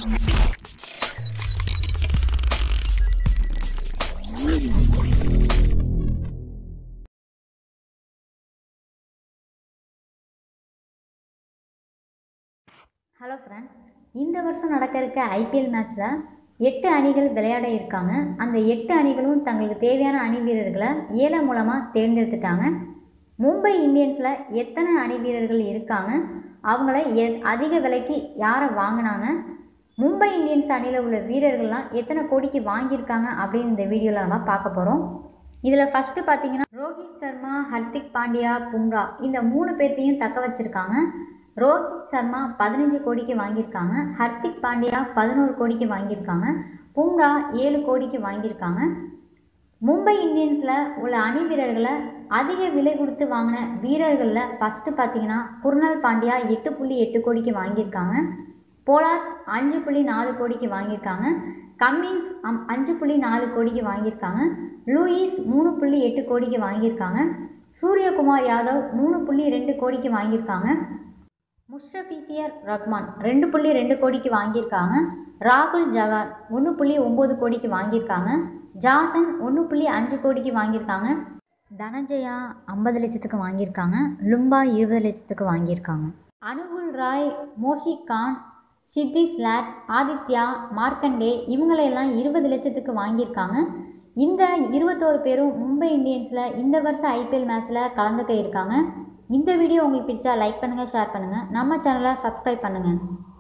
hello friends இந்த வருஷம் நடக்க இருக்க ஐபிஎல் மேட்ச்சில் எட்டு அணிகள் விளையாட இருக்காங்க அந்த எட்டு அணிகளும் தங்களுக்கு தேவையான அணி வீரர்களை ஏல மூலமாக தேர்ந்தெடுத்துட்டாங்க மும்பை இந்தியன்ஸில் எத்தனை அணி வீரர்கள் இருக்காங்க அவங்கள எ அதிக விலைக்கு யாரை வாங்கினாங்க மும்பை இந்தியன்ஸ் அணியில் உள்ள வீரர்கள்லாம் எத்தனை கோடிக்கு வாங்கியிருக்காங்க அப்படின்னு இந்த வீடியோவில் நம்ம பார்க்க போகிறோம் இதில் ஃபஸ்ட்டு பார்த்தீங்கன்னா ரோஹித் சர்மா ஹர்திக் பாண்டியா பும்ரா இந்த மூணு பேர்த்தையும் தக்க வச்சுருக்காங்க ரோஹித் சர்மா பதினஞ்சு கோடிக்கு வாங்கியிருக்காங்க ஹர்திக் பாண்டியா பதினோரு கோடிக்கு வாங்கியிருக்காங்க பும்ரா ஏழு கோடிக்கு வாங்கியிருக்காங்க மும்பை இந்தியன்ஸில் உள்ள அணி வீரர்களை அதிக விலை கொடுத்து வாங்கின வீரர்களில் ஃபஸ்ட்டு பார்த்தீங்கன்னா குர்னல் பாண்டியா எட்டு புள்ளி எட்டு கோடிக்கு வாங்கியிருக்காங்க போலார் அஞ்சு புள்ளி நாலு கோடிக்கு வாங்கியிருக்காங்க கம்மின்ஸ் அம் அஞ்சு புள்ளி நாலு கோடிக்கு வாங்கியிருக்காங்க லூயிஸ் மூணு புள்ளி எட்டு கோடிக்கு வாங்கியிருக்காங்க சூரியகுமார் யாதவ் மூணு புள்ளி ரெண்டு கோடிக்கு வாங்கியிருக்காங்க முஷ்ரஃபிசியர் ரஹ்மான் ரெண்டு புள்ளி ரெண்டு கோடிக்கு வாங்கியிருக்காங்க ராகுல் ஜகார் ஒன்று புள்ளி ஒம்பது கோடிக்கு வாங்கியிருக்காங்க ஜாசன் ஒன்று புள்ளி அஞ்சு கோடிக்கு வாங்கியிருக்காங்க தனஞ்சயா ஐம்பது லட்சத்துக்கு வாங்கியிருக்காங்க லும்பா இருபது லட்சத்துக்கு வாங்கியிருக்காங்க அனுகுல் ராய் மோஷிக் கான் சித்தி ஸ்லாட் ஆதித்யா மார்க்கண்டே இவங்களையெல்லாம் இருபது லட்சத்துக்கு வாங்கியிருக்காங்க இந்த இருபத்தோரு பேரும் மும்பை இந்தியன்ஸில் இந்த வருஷம் ஐபிஎல் மேட்ச்சில் கலந்துக்க இருக்காங்க இந்த வீடியோ உங்களுக்கு பிடிச்சா லைக் பண்ணுங்கள் ஷேர் பண்ணுங்கள் நம்ம சேனலை சப்ஸ்கிரைப் பண்ணுங்கள்